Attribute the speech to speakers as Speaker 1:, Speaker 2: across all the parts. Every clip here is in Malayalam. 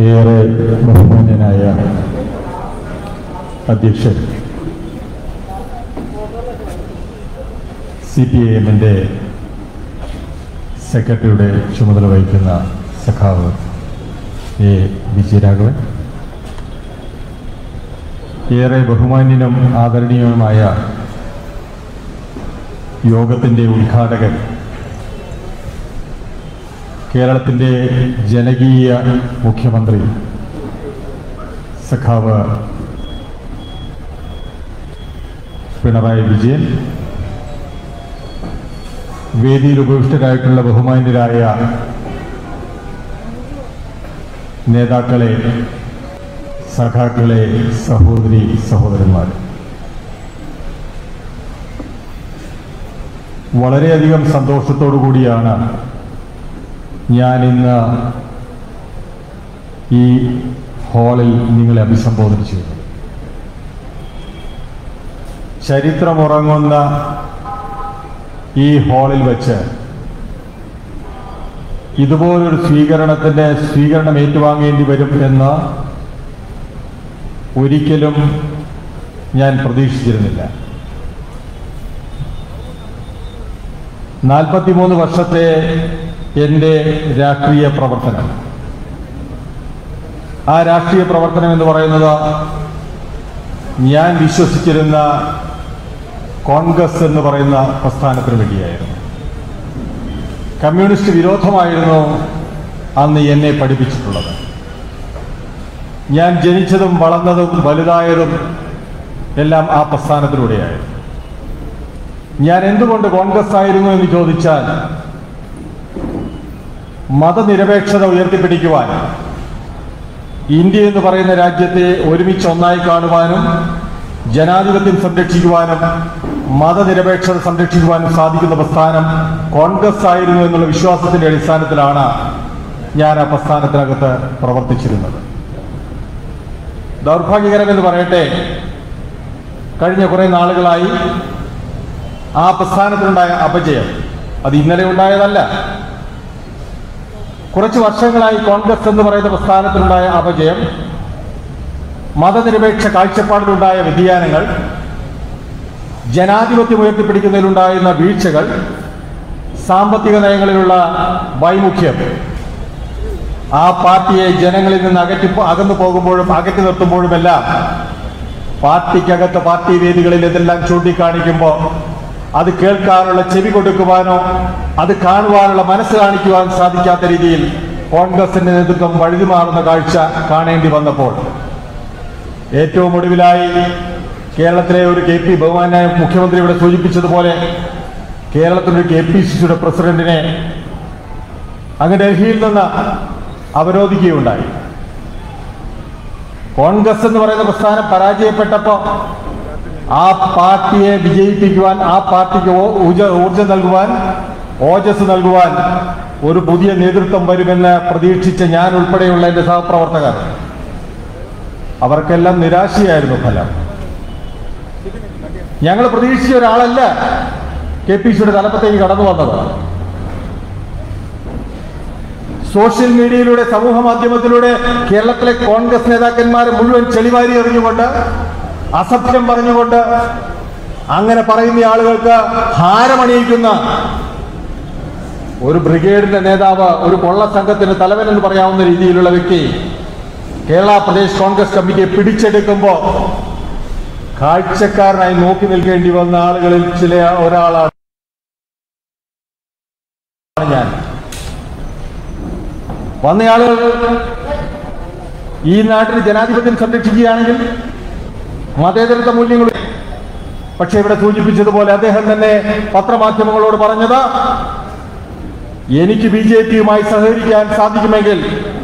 Speaker 1: ഏറെ ബഹുമാന്യനായ അധ്യക്ഷൻ സി പി ഐ എമ്മിൻ്റെ സെക്രട്ടറിയുടെ ചുമതല വഹിക്കുന്ന സഖാവ് എ വിജയരാഘവൻ ഏറെ ബഹുമാന്യനും ആദരണീയനുമായ യോഗത്തിൻ്റെ ഉദ്ഘാടകൻ കേരളത്തിൻ്റെ ജനകീയ മുഖ്യമന്ത്രി സഖാവ് പിണറായി വിജയൻ വേദിയിൽ ഉപവിഷ്ടരായിട്ടുള്ള ബഹുമാന്യരായ നേതാക്കളെ സഖാക്കളെ സഹോദരി സഹോദരന്മാർ വളരെയധികം സന്തോഷത്തോടു കൂടിയാണ് ഞാൻ ഇന്ന് ഈ ഹാളിൽ നിങ്ങളെ അഭിസംബോധന ചെയ്യുന്നത് ചരിത്രമുറങ്ങുന്ന ഈ ഹാളിൽ വെച്ച് ഇതുപോലൊരു സ്വീകരണത്തിന്റെ സ്വീകരണം ഏറ്റുവാങ്ങേണ്ടി വരും എന്ന് ഒരിക്കലും ഞാൻ പ്രതീക്ഷിച്ചിരുന്നില്ല നാൽപ്പത്തിമൂന്ന് വർഷത്തെ എൻ്റെ രാഷ്ട്രീയ പ്രവർത്തനം ആ രാഷ്ട്രീയ പ്രവർത്തനം എന്ന് പറയുന്നത് ഞാൻ വിശ്വസിച്ചിരുന്ന കോൺഗ്രസ് എന്ന് പറയുന്ന പ്രസ്ഥാനത്തിന് വേണ്ടിയായിരുന്നു കമ്മ്യൂണിസ്റ്റ് വിരോധമായിരുന്നു അന്ന് എന്നെ പഠിപ്പിച്ചിട്ടുള്ളത് ഞാൻ ജനിച്ചതും വളർന്നതും വലുതായതും എല്ലാം ആ പ്രസ്ഥാനത്തിലൂടെയായിരുന്നു ഞാൻ എന്തുകൊണ്ട് കോൺഗ്രസ് ആയിരുന്നു എന്ന് ചോദിച്ചാൽ മതനിരപേക്ഷത ഉയർത്തിപ്പിടിക്കുവാൻ ഇന്ത്യ എന്ന് പറയുന്ന രാജ്യത്തെ ഒരുമിച്ച് ഒന്നായി കാണുവാനും ജനാധിപത്യം സംരക്ഷിക്കുവാനും മതനിരപേക്ഷത സംരക്ഷിക്കുവാനും സാധിക്കുന്ന പ്രസ്ഥാനം കോൺഗ്രസ് ആയിരുന്നു എന്നുള്ള വിശ്വാസത്തിന്റെ അടിസ്ഥാനത്തിലാണ് ഞാൻ ആ പ്രസ്ഥാനത്തിനകത്ത് പ്രവർത്തിച്ചിരുന്നത് ദൗർഭാഗ്യകരമെന്ന് പറയട്ടെ കഴിഞ്ഞ കുറെ നാളുകളായി ആ പ്രസ്ഥാനത്തിനുണ്ടായ അപജയം അത് ഇന്നലെ ഉണ്ടായതല്ല കുറച്ച് വർഷങ്ങളായി കോൺഗ്രസ് എന്ന് പറയുന്ന പ്രസ്ഥാനത്തിനുണ്ടായ അപജയം മതനിരപേക്ഷ കാഴ്ചപ്പാടിലുണ്ടായ വ്യതിയാനങ്ങൾ ജനാധിപത്യം ഉയർത്തിപ്പിടിക്കുന്നതിലുണ്ടായിരുന്ന വീഴ്ചകൾ സാമ്പത്തിക നയങ്ങളിലുള്ള വൈമുഖ്യം ആ പാർട്ടിയെ ജനങ്ങളിൽ നിന്ന് അകറ്റി അകന്നു പോകുമ്പോഴും അകറ്റി നിർത്തുമ്പോഴുമെല്ലാം പാർട്ടിക്കകത്ത് പാർട്ടി വേദികളിൽ ഇതെല്ലാം ചൂണ്ടിക്കാണിക്കുമ്പോൾ അത് കേൾക്കാനുള്ള ചെവി കൊടുക്കുവാനോ അത് കാണുവാനുള്ള മനസ്സ് കാണിക്കുവാൻ സാധിക്കാത്ത രീതിയിൽ കോൺഗ്രസിന്റെ നേതൃത്വം വഴുതിമാറുന്ന കാഴ്ച കാണേണ്ടി വന്നപ്പോൾ ഏറ്റവും ഒടുവിലായി കേരളത്തിലെ ഒരു കെ പി ബഹുമാനായ മുഖ്യമന്ത്രി ഇവിടെ സൂചിപ്പിച്ചതുപോലെ കേരളത്തിലൊരു കെ പി സി സിയുടെ പ്രസിഡന്റിനെ അങ്ങ് ഡൽഹിയിൽ നിന്ന് അവരോധിക്കുകയുണ്ടായി കോൺഗ്രസ് എന്ന് പറയുന്ന പ്രസ്ഥാനം പരാജയപ്പെട്ടപ്പോൾ ആ പാർട്ടിയെ വിജയിപ്പിക്കുവാൻ ആ പാർട്ടിക്ക് ഓ- ഊർജ- ഊർജം നൽകുവാൻ ഓജസ് നൽകുവാൻ ഒരു പുതിയ നേതൃത്വം വരുമെന്ന് പ്രതീക്ഷിച്ച ഞാൻ ഉൾപ്പെടെയുള്ള എൻ്റെ സഹപ്രവർത്തകർ അവർക്കെല്ലാം നിരാശയായിരുന്നു ഫലം ഞങ്ങൾ പ്രതീക്ഷിച്ച ഒരാളല്ല കെ പി സിയുടെ തലപ്പത്തേക്ക് കടന്നു വന്നത് സോഷ്യൽ മീഡിയയിലൂടെ സമൂഹ മാധ്യമത്തിലൂടെ കേരളത്തിലെ കോൺഗ്രസ് നേതാക്കന്മാരെ മുഴുവൻ ചെളിവാരി എറിഞ്ഞുകൊണ്ട് അസഭ്യം പറഞ്ഞുകൊണ്ട് അങ്ങനെ പറയുന്ന ആളുകൾക്ക് ഹാരമണിയിക്കുന്ന ഒരു ബ്രിഗേഡിന്റെ നേതാവ് ഒരു കൊള്ള സംഘത്തിന്റെ തലവൻ എന്ന് പറയാവുന്ന രീതിയിലുള്ള വ്യക്തി കേരള പ്രദേശ് കോൺഗ്രസ് കമ്മിറ്റിയെ പിടിച്ചെടുക്കുമ്പോൾ കാഴ്ചക്കാരനായി നോക്കി നിൽക്കേണ്ടി വന്ന ആളുകളിൽ ചില ഒരാളാണ് ഞാൻ വന്നയാളുകൾ ഈ നാട്ടിൽ ജനാധിപത്യം സംരക്ഷിക്കുകയാണെങ്കിൽ മതേതരത്വ മൂല്യങ്ങൾ പക്ഷെ ഇവിടെ സൂചിപ്പിച്ചതുപോലെ അദ്ദേഹം തന്നെ പത്രമാധ്യമങ്ങളോട് പറഞ്ഞത് എനിക്ക് ബി ജെ പിയുമായി സഹകരിക്കാൻ സാധിക്കുമെങ്കിൽ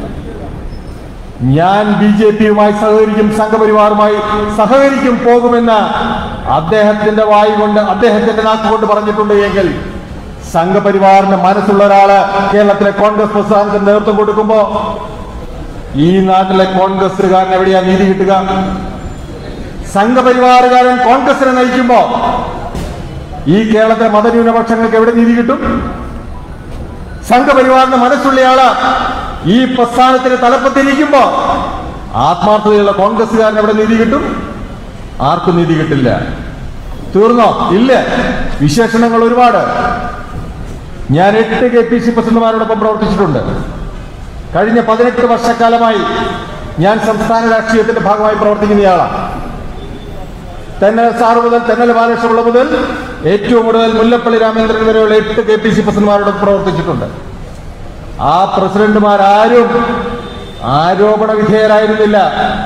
Speaker 1: ഞാൻ ബി ജെ പിയുമായി സഹകരിക്കും സംഘപരിവാറുമായി സഹകരിക്കും പോകുമെന്ന് അദ്ദേഹത്തിന്റെ വായി കൊണ്ട് അദ്ദേഹത്തിന്റെ നാക്കുകൊണ്ട് പറഞ്ഞിട്ടുണ്ട് എങ്കിൽ സംഘപരിവാറിന്റെ മനസ്സുള്ള ഒരാള് കേരളത്തിലെ കോൺഗ്രസ് പ്രസ്ഥാനത്തിന് നേതൃത്വം കൊടുക്കുമ്പോ ഈ നാട്ടിലെ കോൺഗ്രസുകാരൻ എവിടെയാ നീതി കിട്ടുക സംഘപരിവാറുകാരൻ കോൺഗ്രസിനെ നയിക്കുമ്പോ ഈ കേരളത്തിലെ മതന്യൂനപക്ഷങ്ങൾക്ക് എവിടെ നീതി കിട്ടും സംഘപരിവാറിന്റെ മനസ്സുള്ളയാള് ഈ പ്രസ്ഥാനത്തിന് തലപ്പത്തിരിക്കുമ്പോ ആത്മാർത്ഥതയുള്ള കോൺഗ്രസ്സുകാരന് എവിടെ നീതി കിട്ടും ആർക്കും നീതി കിട്ടില്ല തീർന്നോ ഇല്ല വിശേഷണങ്ങൾ ഒരുപാട് ഞാൻ എട്ട് കെ പി സി പ്രസിഡന്റുമാരോടൊപ്പം പ്രവർത്തിച്ചിട്ടുണ്ട് കഴിഞ്ഞ പതിനെട്ട് വർഷക്കാലമായി ഞാൻ സംസ്ഥാന രാഷ്ട്രീയത്തിന്റെ ഭാഗമായി പ്രവർത്തിക്കുന്നയാളാണ് തെന്നൽ സാറ് മുതൽ തെന്നൽ ബാലകൃഷ്ണപിള്ള മുതൽ ഏറ്റവും കൂടുതൽ മുല്ലപ്പള്ളി രാമേന്ദ്രൻ വരെയുള്ള എട്ട് കെ പി സി പ്രസിഡന്റുമാരോടൊപ്പം പ്രവർത്തിച്ചിട്ടുണ്ട് ആ പ്രസിഡന്റുമാരാരും ആരോപണ വിധേയരായിരുന്നില്ല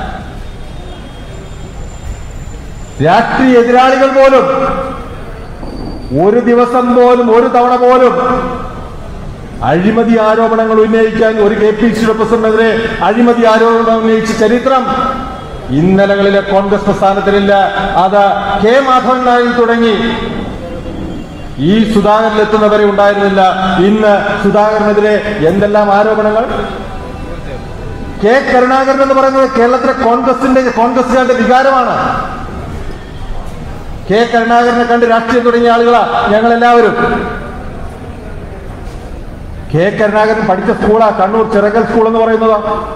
Speaker 1: രാഷ്ട്രീയ എതിരാളികൾ പോലും ഒരു ദിവസം പോലും ഒരു തവണ പോലും അഴിമതി ആരോപണങ്ങൾ ഉന്നയിക്കാൻ ഒരു കെ പി സിയുടെ പ്രസിഡന്റിനെതിരെ അഴിമതി ആരോപണം ഉന്നയിച്ച ചരിത്രം ഇന്നലകളിലെ കോൺഗ്രസ് പ്രസ്ഥാനത്തിനില്ല അത് കെ മാധവൻ നായർ തുടങ്ങി ഈ സുധാകരൻ എത്തുന്നവരെ ഉണ്ടായിരുന്നില്ല ഇന്ന് സുധാകരനെതിരെ എന്തെല്ലാം ആരോപണങ്ങൾ കെ കരുണാകരൻ എന്ന് പറയുന്നത് കേരളത്തിലെ കോൺഗ്രസിന്റെ കോൺഗ്രസുകാരുടെ വികാരമാണ് കെ കരുണാകരനെ കണ്ട് രാഷ്ട്രീയം തുടങ്ങിയ ആളുകളാ ഞങ്ങൾ എല്ലാവരും കെ കരുണാകരൻ പഠിച്ച സ്കൂളാ കണ്ണൂർ ചിറകൽ സ്കൂൾ എന്ന് പറയുന്നത്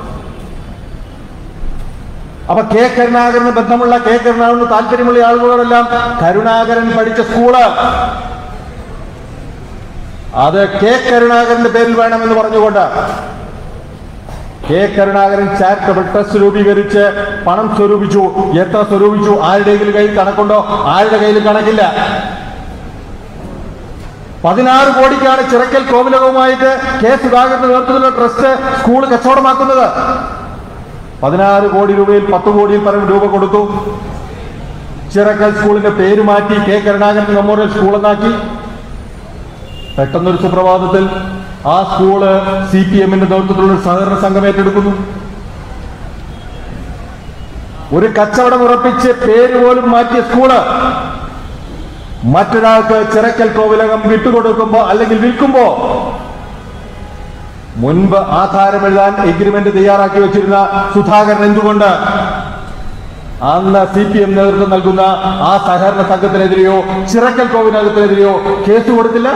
Speaker 1: അപ്പൊ കെ കരുണാകരന് ബന്ധമുള്ള കെ കരുണാകരന് താല്പര്യമുള്ള ആളുകളോടെല്ലാം കരുണാകരൻ പഠിച്ച സ്കൂള് അത് കെ കരുണാകരന്റെ പേരിൽ വേണമെന്ന് പറഞ്ഞുകൊണ്ട് കെ കരുണാകരൻ ചാരിറ്റബിൾ ട്രസ്റ്റ് രൂപീകരിച്ച് പണം സ്വരൂപിച്ചു എത്ര സ്വരൂപിച്ചു ആരുടെയെങ്കിലും കയ്യിൽ കണക്കുണ്ടോ ആരുടെ കയ്യിൽ കണക്കില്ല പതിനാറ് കോടിക്കാണ് ചിറക്കൽ കോവിലകവുമായിട്ട് കെ സുധാകരന്റെ നേതൃത്വത്തിലുള്ള ട്രസ്റ്റ് സ്കൂൾ കച്ചവടമാക്കുന്നത് പതിനാറ് കോടി രൂപയിൽ പത്ത് കോടിയിൽ പരം രൂപ കൊടുത്തു ചിറക്കൽ സ്കൂളിന്റെ പേര് മാറ്റി കെ കരുണാകരൻ മെമ്മോറിയൽ സ്കൂൾ എന്നാക്കി പെട്ടെന്നൊരു സുപ്രഭാതത്തിൽ ആ സ്കൂള് സി പി എമ്മിന്റെ നേതൃത്വത്തിലുള്ള ഒരു സഹകരണ സംഘം ഏറ്റെടുക്കുന്നു ഒരു കച്ചവടം ഉറപ്പിച്ച് പേര് പോലും മാറ്റിയ സ്കൂള് മറ്റൊരാൾക്ക് ചിറക്കൽ കോവിലകം വിട്ടുകൊടുക്കുമ്പോ അല്ലെങ്കിൽ വിൽക്കുമ്പോ മുൻപ് ആധാരം എഴുതാൻ എഗ്രിമെന്റ് തയ്യാറാക്കി വെച്ചിരുന്ന സുധാകരൻ എന്തുകൊണ്ട് അന്ന് സി പി എം നേതൃത്വം നൽകുന്ന ആ സഹകരണ സംഘത്തിനെതിരെയോ ചിറക്കൽ കോവിലകത്തിനെതിരെയോ കേസ് കൊടുത്തില്ല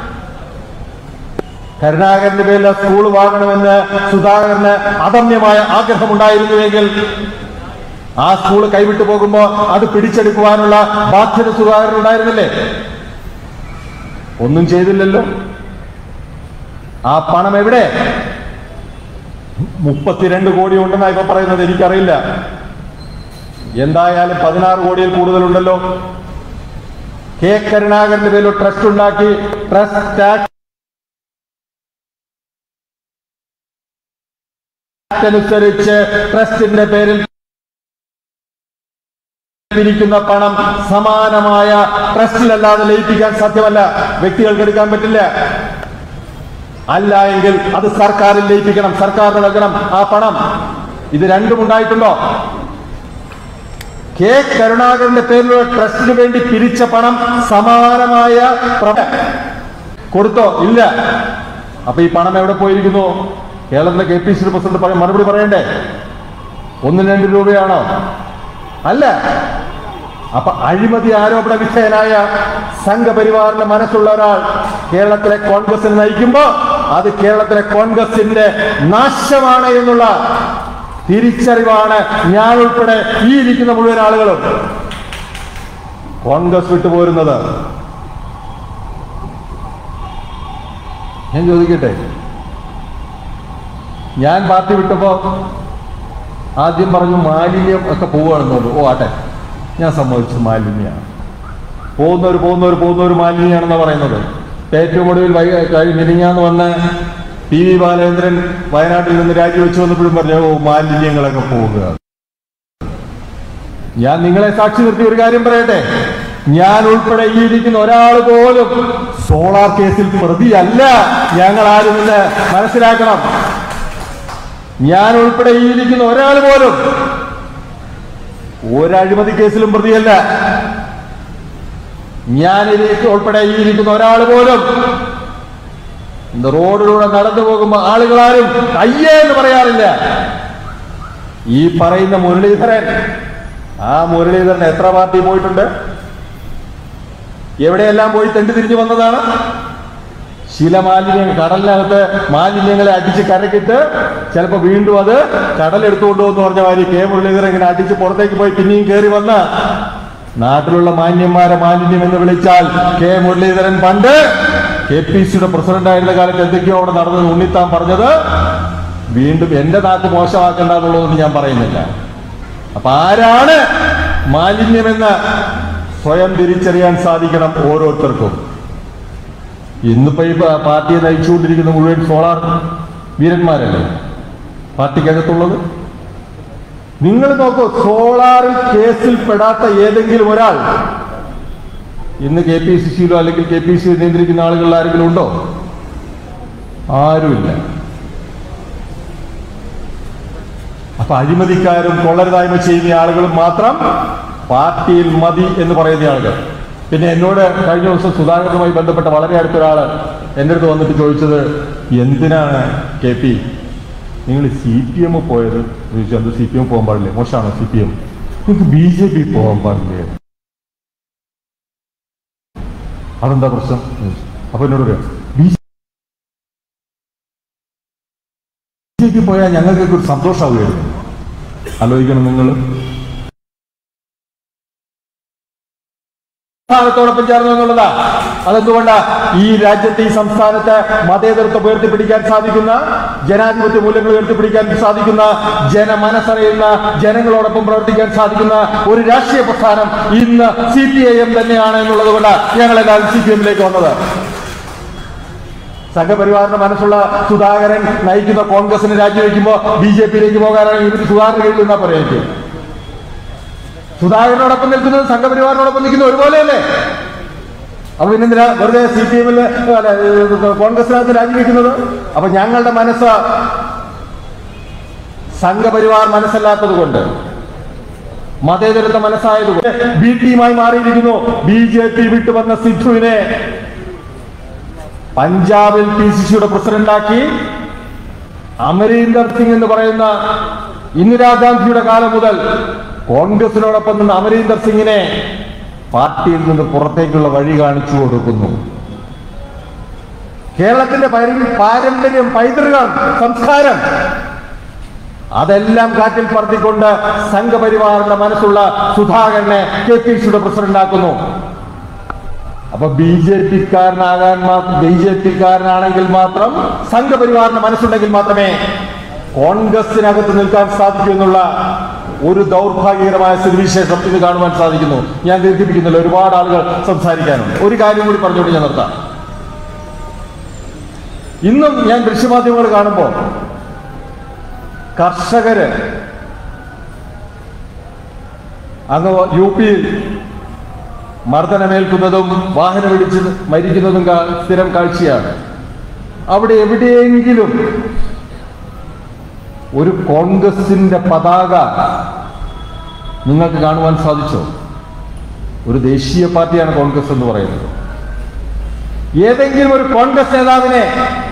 Speaker 1: കരുണാകരന്റെ പേരിൽ സ്കൂൾ വാങ്ങണമെന്ന് സുധാകരന് അദമ്യമായ ആഗ്രഹമുണ്ടായിരുന്നുവെങ്കിൽ ആ സ്കൂൾ കൈവിട്ടു പോകുമ്പോ അത് പിടിച്ചെടുക്കുവാനുള്ള ബാധ്യത സുധാകരൻ ഉണ്ടായിരുന്നില്ലേ ഒന്നും ചെയ്തില്ലല്ലോ ആ പണം എവിടെ മുപ്പത്തിരണ്ട് കോടി ഉണ്ടെന്നാ ഇപ്പൊ പറയുന്നത് എനിക്കറിയില്ല എന്തായാലും പതിനാറ് കോടിയിൽ കൂടുതലുണ്ടല്ലോ കെ കരുണാകരന്റെ പേരിൽ ട്രസ്റ്റ് ഉണ്ടാക്കി ട്രസ്റ്റ് ടാക്സ് അനുസരിച്ച് ട്രസ്റ്റിന്റെ പേരിൽ പിരിക്കുന്ന പണം സമാനമായ ട്രസ്റ്റിലല്ലാതെ ലയിപ്പിക്കാൻ സാധ്യമല്ല വ്യക്തികൾക്ക് എടുക്കാൻ പറ്റില്ല അല്ല എങ്കിൽ അത് സർക്കാരിൽ ലയിപ്പിക്കണം സർക്കാരിന് നൽകണം ആ പണം ഇത് രണ്ടും ഉണ്ടായിട്ടുണ്ടോ കെ കരുണാകരന്റെ പേരിലുള്ള ട്രസ്റ്റിന് വേണ്ടി പിരിച്ച പണം സമാനമായ പ്ര- കൊടുത്തോ ഇല്ല അപ്പൊ ഈ പണം എവിടെ പോയിരിക്കുന്നു കേരളത്തിലെ കെ പി സി പ്രസിഡന്റ് പറയും മറുപടി പറയണ്ടേ ഒന്ന് രണ്ട് രൂപയാണോ അല്ല അപ്പൊ അഴിമതി ആരോപണ വിധേയനായ സംഘപരിവാറിന്റെ മനസ്സുള്ള ഒരാൾ കേരളത്തിലെ കോൺഗ്രസിനെ നയിക്കുമ്പോ അത് കേരളത്തിലെ കോൺഗ്രസിന്റെ നാശമാണ് എന്നുള്ള തിരിച്ചറിവാണ് ഞാൻ ഉൾപ്പെടെ ഈ ഇരിക്കുന്ന മുഴുവൻ ആളുകളും കോൺഗ്രസ് വിട്ടുപോരുന്നത് ഞാൻ ചോദിക്കട്ടെ ഞാൻ പാർട്ടി വിട്ടപ്പോ ആദ്യം പറഞ്ഞു മാലിന്യം ഒക്കെ പോവുകയാണെന്ന് പറഞ്ഞു ഓ ആട്ടെ ഞാൻ സമ്മതിച്ചു മാലിന്യമാണ് പോകുന്നവർ പോകുന്നവർ പോകുന്നവർ മാലിന്യമാണെന്ന് പറയുന്നത് ഇപ്പൊ ഏറ്റവും ഒടുവിൽ വൈ കഴിഞ്ഞ മിനിഞ്ഞാന്ന് വന്ന ടി വി ബാലേന്ദ്രൻ വയനാട്ടിൽ നിന്ന് രാജിവെച്ചു വന്നപ്പോഴും പറഞ്ഞു ഓ മാലിന്യങ്ങളൊക്കെ പോവുക ഞാൻ നിങ്ങളെ സാക്ഷി നിർത്തി ഒരു കാര്യം പറയട്ടെ ഞാൻ ഉൾപ്പെടെ ഈ ഇരിക്കുന്ന ഒരാൾ പോലും സോളാർ കേസിൽ പ്രതിയല്ല ഞങ്ങൾ ആരും ഇന്ന് മനസ്സിലാക്കണം ഞാൻ ഉൾപ്പെടെ ഈ ഇരിക്കുന്ന ഒരാൾ പോലും ഒരു അഴിമതി കേസിലും പ്രതിയല്ല ഞാൻ ഇരി- ഉൾപ്പെടെ ഈ ഇരിക്കുന്ന ഒരാൾ പോലും ഇന്ന് റോഡിലൂടെ നടന്നു പോകുമ്പോൾ ആളുകളാരും അയ്യേ എന്ന് പറയാറില്ല ഈ പറയുന്ന മുരളീധരൻ ആ മുരളീധരൻ എത്ര പാർട്ടി പോയിട്ടുണ്ട് എവിടെയെല്ലാം പോയി തെണ്ടി തിരിഞ്ഞു വന്നതാണ് ശിലമാലിന്യം കടലിനകത്ത് മാലിന്യങ്ങളെ അടിച്ച് കരക്കിട്ട് ചിലപ്പോൾ വീണ്ടും അത് കടലെടുത്തുകൊണ്ട് പോകുന്നു പറഞ്ഞ മാതിരി കെ മുരളീധരൻ ഇങ്ങനെ അടിച്ച് പുറത്തേക്ക് പോയി പിന്നെയും കയറി വന്ന് നാട്ടിലുള്ള മാന്യന്മാരെ മാലിന്യം എന്ന് വിളിച്ചാൽ കെ മുരളീധരൻ പണ്ട് കെ പി സിയുടെ പ്രസിഡന്റ് ആയിരുന്ന കാലത്ത് എന്തൊക്കെയോ അവിടെ നടന്നത് ഉണ്ണിത്താൻ പറഞ്ഞത് വീണ്ടും എന്റെ നാക്ക് മോശമാക്കണ്ട എന്നുള്ളതൊന്നും ഞാൻ പറയുന്നില്ല അപ്പൊ ആരാണ് മാലിന്യമെന്ന് സ്വയം തിരിച്ചറിയാൻ സാധിക്കണം ഓരോരുത്തർക്കും ഇന്നിപ്പോ ഈ പ- പാർട്ടിയെ നയിച്ചുകൊണ്ടിരിക്കുന്ന മുഴുവൻ സോളാർ വീരന്മാരല്ലേ പാർട്ടിക്കകത്തുള്ളത് നിങ്ങൾ നോക്കൂ സോളാറിൽ കേസിൽ പെടാത്ത ഏതെങ്കിലും ഒരാൾ ഇന്ന് കെ പി സി സിയിലോ അല്ലെങ്കിൽ കെ പി സി നിയന്ത്രിക്കുന്ന ആളുകളിൽ ആരെങ്കിലും ഉണ്ടോ ആരുമില്ല അപ്പൊ അഴിമതിക്കാരും കൊള്ളരുതായ്മ ചെയ്യുന്ന ആളുകളും മാത്രം പാർട്ടിയിൽ മതി എന്ന് പറയുന്ന ആളുകൾ പിന്നെ എന്നോട് കഴിഞ്ഞ ദിവസം സുധാകരനുമായി ബന്ധപ്പെട്ട വളരെ അടുത്തൊരാള് എൻ്റെ അടുത്ത് വന്നിട്ട് ചോദിച്ചത് എന്തിനാണ് കെ പി നിങ്ങൾ സി പി എം പോയത് എന്ന് ചോദിച്ചു അത് സി പി എം പോകാൻ പാടില്ലേ മോശമാണോ സി പി എം നിങ്ങൾക്ക് ബി ജെ പി പോകാൻ പാടില്ലേ അതെന്താ പ്രശ്നം എന്ന് ചോദിച്ചു. അപ്പൊ എന്നോട് പറയാം ബി ജെ പി പോയാൽ ഞങ്ങൾക്കൊക്കെ ഒരു സന്തോഷമാവുകയായിരുന്നു ആലോചിക്കണം നിങ്ങൾ സംസ്ഥാനത്തോടൊപ്പം ചേർന്നു എന്നുള്ളതാ അതെന്തുകൊണ്ടാ ഈ രാജ്യത്തെ ഈ സംസ്ഥാനത്ത് മതേതരത്വം ഉയർത്തിപ്പിടിക്കാൻ സാധിക്കുന്ന ജനാധിപത്യ മൂല്യങ്ങൾ ഉയർത്തിപ്പിടിക്കാൻ സാധിക്കുന്ന ജനമനസ്സറിയുന്ന ജനങ്ങളോടൊപ്പം പ്രവർത്തിക്കാൻ സാധിക്കുന്ന ഒരു രാഷ്ട്രീയ പ്രസ്ഥാനം ഇന്ന് സി പി ഐ എം തന്നെയാണ് എന്നുള്ളത് കൊണ്ട് ഞങ്ങളെല്ലാവരും സി പി എമ്മിലേക്ക് വന്നത് സംഘപരിവാറിന്റെ മനസ്സുള്ള സുധാകരൻ നയിക്കുന്ന കോൺഗ്രസിന് രാജിവെക്കുമ്പോ ബി ജെ പിയിലേക്ക് പോകാനാണെങ്കിൽ ഇവർ സുധാകരൻ കീഴിൽ നിന്നാ പറയാം എനിക്ക് സുധാകരനോടൊപ്പം നിൽക്കുന്നത് സംഘപരിവാറിനോടൊപ്പം നിൽക്കുന്നത് ഒരുപോലെയല്ലേ അപ്പൊ പിന്നെന്തിനാ വെറുതെ സി പി എമ്മിൽ അല്ല ഏഹ്, കോൺഗ്രസിനകത്ത് രാജിവെക്കുന്നത് അപ്പൊ ഞങ്ങളുടെ മനസ്സ് സംഘപരിവാർ മനസ്സല്ലാത്തത് കൊണ്ട് മതേതരത്വ മനസ്സായതുകൊണ്ട് ബി ടീമായി മാറിയിരിക്കുന്നു ബി ജെ പി വിട്ടുവന്ന സിദ്ധുവിനെ പഞ്ചാബിൽ പി സി സിയുടെ പ്രസിഡന്റാക്കി അമരീന്ദർ സിംഗ് എന്ന് പറയുന്ന ഇന്ദിരാഗാന്ധിയുടെ കാലം മുതൽ കോൺഗ്രസിനോടൊപ്പം നിന്ന് അമരീന്ദർ സിംഗിനെ പാർട്ടിയിൽ നിന്ന് പുറത്തേക്കുള്ള വഴി കാണിച്ചു കൊടുക്കുന്നു കേരളത്തിന്റെ പരി- പാരമ്പര്യം പൈതൃകം സംസ്കാരം അതെല്ലാം കാറ്റിൽ പറത്തിക്കൊണ്ട് സംഘപരിവാറിന്റെ മനസ്സുള്ള സുധാകരനെ കെ പി സിയുടെ പ്രസിഡന്റാക്കുന്നു അപ്പൊ ബി ജെ പിക്കാരനാകാൻ ബി ജെ പിക്കാരനാണെങ്കിൽ മാത്രം സംഘപരിവാറിന് മനസ്സുണ്ടെങ്കിൽ മാത്രമേ കോൺഗ്രസിനകത്ത് നിൽക്കാൻ സാധിക്കൂ എന്നുള്ള ഒരു ദൗർഭാഗ്യകരമായ സ്ഥിതിവിശേഷം ഇത് കാണുവാൻ സാധിക്കുന്നു ഞാൻ ദീർഘിപ്പിക്കുന്നില്ല ഒരുപാട് ആളുകൾ സംസാരിക്കാനുണ്ട് ഒരു കാര്യം കൂടി പറഞ്ഞുകൊണ്ട് ഞാൻ നിർത്താം ഇന്നും ഞാൻ ദൃശ്യമാധ്യമങ്ങൾ കാണുമ്പോൾ കർഷകര് അങ്ങ് യു പിയിൽ മർദ്ദനമേൽക്കുന്നതും വാഹനമിടിച്ച് മരിക്കുന്നതും കാ- സ്ഥിരം കാഴ്ചയാണ് അവിടെ എവിടെയെങ്കിലും ഒരു കോൺഗ്രസിന്റെ പതാക നിങ്ങൾക്ക് കാണുവാൻ സാധിച്ചോ ഒരു ദേശീയ പാർട്ടിയാണ് കോൺഗ്രസ് എന്ന് പറയുന്നത് ഏതെങ്കിലും ഒരു കോൺഗ്രസ് നേതാവിനെ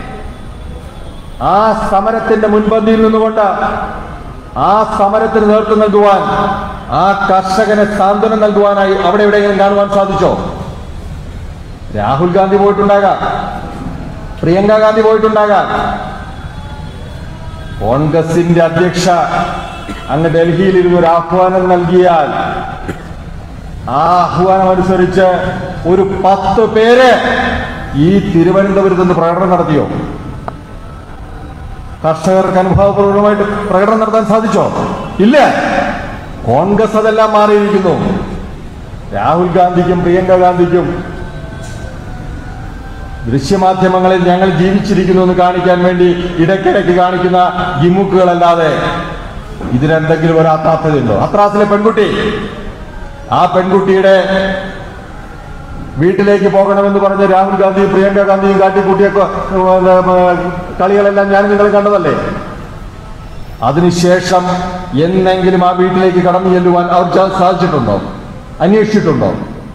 Speaker 1: ആ സമരത്തിന്റെ മുൻപന്തിയിൽ നിന്നുകൊണ്ട് ആ സമരത്തിന് നേതൃത്വം നൽകുവാൻ ആ കർഷകന് സാന്ത്വനം നൽകുവാനായി അവിടെ എവിടെയെങ്കിലും കാണുവാൻ സാധിച്ചോ രാഹുൽ ഗാന്ധി പോയിട്ടുണ്ടാകാം പ്രിയങ്ക ഗാന്ധി പോയിട്ടുണ്ടാകാം കോൺഗ്രസിന്റെ അധ്യക്ഷ അങ്ങ് ഡൽഹിയിൽ ഇരുന്ന് ഒരു ആഹ്വാനം നൽകിയാൽ ആ ആഹ്വാനം അനുസരിച്ച് ഒരു പത്ത് പേര് ഈ തിരുവനന്തപുരത്ത് നിന്ന് പ്രകടനം നടത്തിയോ കർഷകർക്ക് അനുഭവപൂർവ്വമായിട്ട് പ്രകടനം നടത്താൻ സാധിച്ചോ ഇല്ല കോൺഗ്രസ് അതെല്ലാം മാറിയിരിക്കുന്നു രാഹുൽ ഗാന്ധിക്കും പ്രിയങ്ക ഗാന്ധിക്കും ദൃശ്യമാധ്യമങ്ങളിൽ ഞങ്ങൾ ജീവിച്ചിരിക്കുന്നു എന്ന് കാണിക്കാൻ വേണ്ടി ഇടയ്ക്കിടയ്ക്ക് കാണിക്കുന്ന ഗിമുക്കുകളല്ലാതെ ഇതിനെന്തെങ്കിലും ഒരു അത്രാർത്ഥതയുണ്ടോ അത്രാസിലെ പെൺകുട്ടി ആ പെൺകുട്ടിയുടെ വീട്ടിലേക്ക് പോകണമെന്ന് പറഞ്ഞ് രാഹുൽ ഗാന്ധിയും പ്രിയങ്ക ഗാന്ധിയും കാട്ടിക്കൂട്ടിയൊക്കെ കളികളെല്ലാം ഞാൻ നിങ്ങൾ കണ്ടതല്ലേ അതിനുശേഷം എന്നെങ്കിലും ആ വീട്ടിലേക്ക് കടന്നു ചെല്ലുവാൻ അവർ ച- സാധിച്ചിട്ടുണ്ടോ അന്വേഷിച്ചിട്ടുണ്ടോ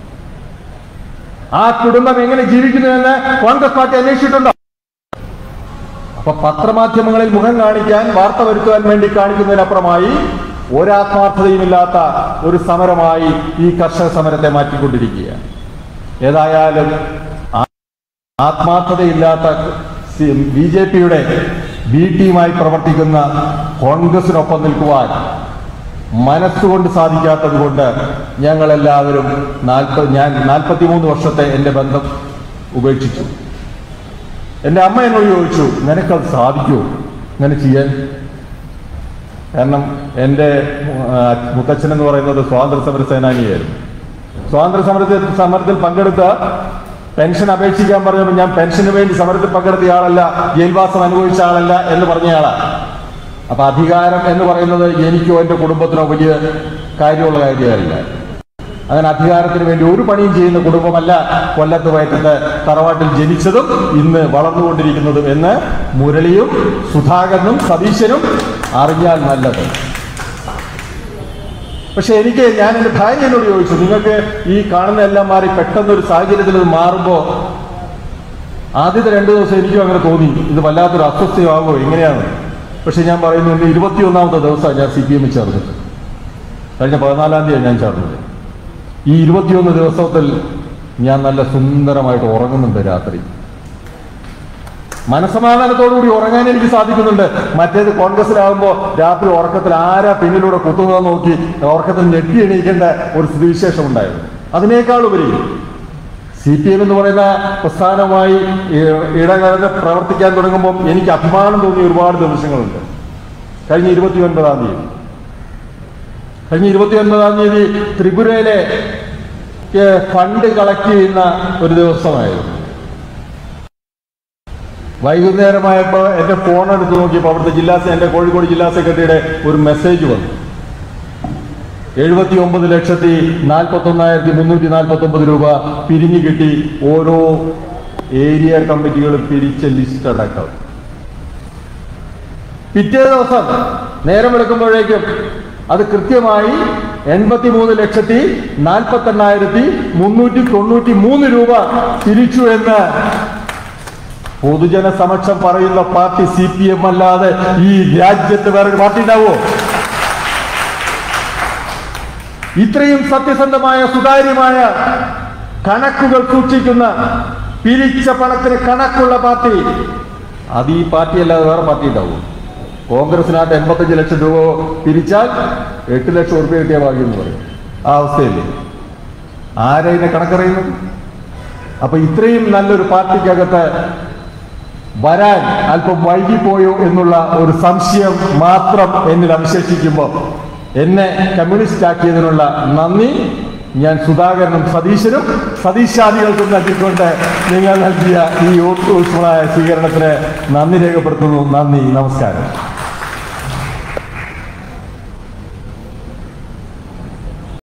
Speaker 1: ആ കുടുംബം എങ്ങനെ ജീവിക്കുന്നുവെന്ന് കോൺഗ്രസ് പാർട്ടി അന്വേഷിച്ചിട്ടുണ്ടോ അപ്പൊ പത്രമാധ്യമങ്ങളിൽ മുഖം കാണിക്കാൻ വാർത്ത വരുത്തുവാൻ വേണ്ടി കാണിക്കുന്നതിനപ്പുറമായി ഒരാത്മാർത്ഥതയുമില്ലാത്ത ഒരു സമരമായി ഈ കർഷക സമരത്തെ മാറ്റിക്കൊണ്ടിരിക്കുകയാണ് ഏതായാലും ആത്മാർത്ഥതയില്ലാത്ത ബി ജെ പിയുടെ ബി ടീമായി പ്രവർത്തിക്കുന്ന കോൺഗ്രസിനൊപ്പം നിൽക്കുവാൻ മനസ്സുകൊണ്ട് സാധിക്കാത്തത് കൊണ്ട് ഞങ്ങളെല്ലാവരും നാൽപ്പത് ഞാൻ നാൽപ്പത്തിമൂന്ന് വർഷത്തെ എൻ്റെ ബന്ധം ഉപേക്ഷിച്ചു എൻ്റെ അമ്മ എന്നോട് ചോദിച്ചു നിനക്കത് സാധിക്കുമോ ഇങ്ങനെ ചെയ്യാൻ കാരണം എൻ്റെ ആ, മുത്തച്ഛൻ എന്ന് പറയുന്നത് സ്വാതന്ത്ര്യ സമര സേനാനിയായിരുന്നു സ്വാതന്ത്ര്യ സമരത്തിൽ സമരത്തിൽ പങ്കെടുത്ത പെൻഷൻ അപേക്ഷിക്കാൻ പറഞ്ഞപ്പോൾ ഞാൻ പെൻഷന് വേണ്ടി സമരത്തിൽ പങ്കെടുത്ത ആളല്ല ജയിൽവാസം അനുഭവിച്ച ആളല്ല എന്ന് പറഞ്ഞയാളാണ് അപ്പൊ അധികാരം എന്ന് പറയുന്നത് എനിക്കോ എൻ്റെ കുടുംബത്തിനോ വലിയ കാര്യമുള്ള കാര്യമല്ല അങ്ങനെ അധികാരത്തിന് വേണ്ടി ഒരു പണിയും ചെയ്യുന്ന കുടുംബമല്ല കൊല്ലത്ത് വയറ്റത്ത് തറവാട്ടിൽ ജനിച്ചതും ഇന്ന് വളർന്നുകൊണ്ടിരിക്കുന്നതും എന്ന് മുരളിയും സുധാകരനും സതീശനും അറിഞ്ഞാൽ നല്ലത് പക്ഷെ എനിക്ക് ഞാൻ എൻ്റെ ഭാര്യ എന്നോട് ചോദിച്ചു നിങ്ങൾക്ക് ഈ കാണുന്ന എല്ലാം മാറി പെട്ടെന്നൊരു സാഹചര്യത്തിൽ ഇത് മാറുമ്പോൾ ആദ്യത്തെ രണ്ട് ദിവസം എനിക്കും അങ്ങനെ തോന്നി ഇത് വല്ലാത്തൊരു അസ്വസ്ഥയാകുമോ എങ്ങനെയാണ് പക്ഷെ ഞാൻ പറയുന്നു ഇന്ന് ഇരുപത്തിയൊന്നാമത്തെ ദിവസമാണ് ഞാൻ സി പി എമ്മിൽ ചേർന്നത് കഴിഞ്ഞ പതിനാലാം തീയതി ഞാൻ ചേർന്നത് ഈ ഇരുപത്തിയൊന്ന് ദിവസത്തിൽ ഞാൻ നല്ല സുന്ദരമായിട്ട് ഉറങ്ങുന്നുണ്ട് രാത്രി മനസമാധാനത്തോടുകൂടി ഉറങ്ങാൻ എനിക്ക് സാധിക്കുന്നുണ്ട് മറ്റേത് കോൺഗ്രസിലാകുമ്പോൾ രാത്രി ഉറക്കത്തിൽ ആരാ പിന്നിലൂടെ കുത്തുന്നതെന്ന് നോക്കി ഉറക്കത്തിൽ ഞെട്ടി എണീക്കേണ്ട ഒരു സ്ഥിതിവിശേഷം ഉണ്ടായിരുന്നു അതിനേക്കാൾ ഉപരി സി പി എം എന്ന് പറയുന്ന പ്രസ്ഥാനവുമായി ഇ- ഇടകലർന്ന് പ്രവർത്തിക്കാൻ തുടങ്ങുമ്പോൾ എനിക്ക് അഭിമാനം തോന്നിയ ഒരുപാട് ദിവസങ്ങളുണ്ട് കഴിഞ്ഞ ഇരുപത്തി ഒൻപതാം തീയതി കഴിഞ്ഞ ഇരുപത്തി ഒൻപതാം തീയതി ത്രിപുരയിലെ ഏ, ഫണ്ട് കളക്ട് ചെയ്യുന്ന ഒരു ദിവസമായിരുന്നു വൈകുന്നേരമായപ്പോൾ എൻ്റെ ഫോൺ എടുത്ത് നോക്കിയപ്പോൾ അവിടുത്തെ ജില്ലാ സെ- എൻ്റെ കോഴിക്കോട് ജില്ലാ സെക്രട്ടറിയുടെ ഒരു മെസ്സേജ് വന്നു എഴുപത്തി ഒമ്പത് ലക്ഷത്തി നാൽപ്പത്തി ഒന്നായിരത്തി മുന്നൂറ്റി നാൽപ്പത്തി ഒമ്പത് രൂപ പിരിഞ്ഞു കിട്ടി ഓരോ ഏരിയ കമ്മിറ്റികളും പിരിച്ച ലിസ്റ്റ് അടക്കം പിറ്റേ ദിവസം നേരം വെളുക്കുമ്പോഴേക്കും അത് കൃത്യമായി എൺപത്തി മൂന്ന് ലക്ഷത്തി നാൽപ്പത്തി എണ്ണായിരത്തി മുന്നൂറ്റി തൊണ്ണൂറ്റി മൂന്ന് രൂപ തിരിച്ചു എന്ന് പൊതുജന സമക്ഷം പറയുന്ന പാർട്ടി സി പി എം അല്ലാതെ ഈ രാജ്യത്ത് വേറെ പാർട്ടി ഉണ്ടാവോ ഇത്രയും സത്യസന്ധമായ സുതാര്യമായ കണക്കുകൾ സൂക്ഷിക്കുന്ന പിരിച്ച പണത്തിന് കണക്കുള്ള പാർട്ടി അത് ഈ പാർട്ടി അല്ലാതെ വേറെ പാർട്ടി ഉണ്ടാവും കോൺഗ്രസിനകത്ത് എൺപത്തഞ്ച് ലക്ഷം രൂപ പിരിച്ചാൽ എട്ട് ലക്ഷം ഉറുപ്പ്യ കിട്ടിയ ഭാഗ്യം എന്ന് പറയും ആ അവസ്ഥയല്ലേ ആരാ ഇതിനെ കണക്കറിയുന്നു അപ്പൊ ഇത്രയും നല്ലൊരു പാർട്ടിക്കകത്ത് വരാൻ അല്പം വൈകിപ്പോയോ എന്നുള്ള ഒരു സംശയം മാത്രം എന്നിൽ അവശേഷിക്കുമ്പോൾ എന്നെ കമ്മ്യൂണിസ്റ്റ് ആക്കിയതിനുള്ള നന്ദി ഞാൻ സുധാകരനും സതീശനും സതീശാദികൾക്കും നൽകിക്കൊണ്ട് നിങ്ങൾ നൽകിയ ഈ ഊഷ്മളായ സ്വീകരണത്തിന് നന്ദി രേഖപ്പെടുത്തുന്നു നന്ദി നമസ്കാരം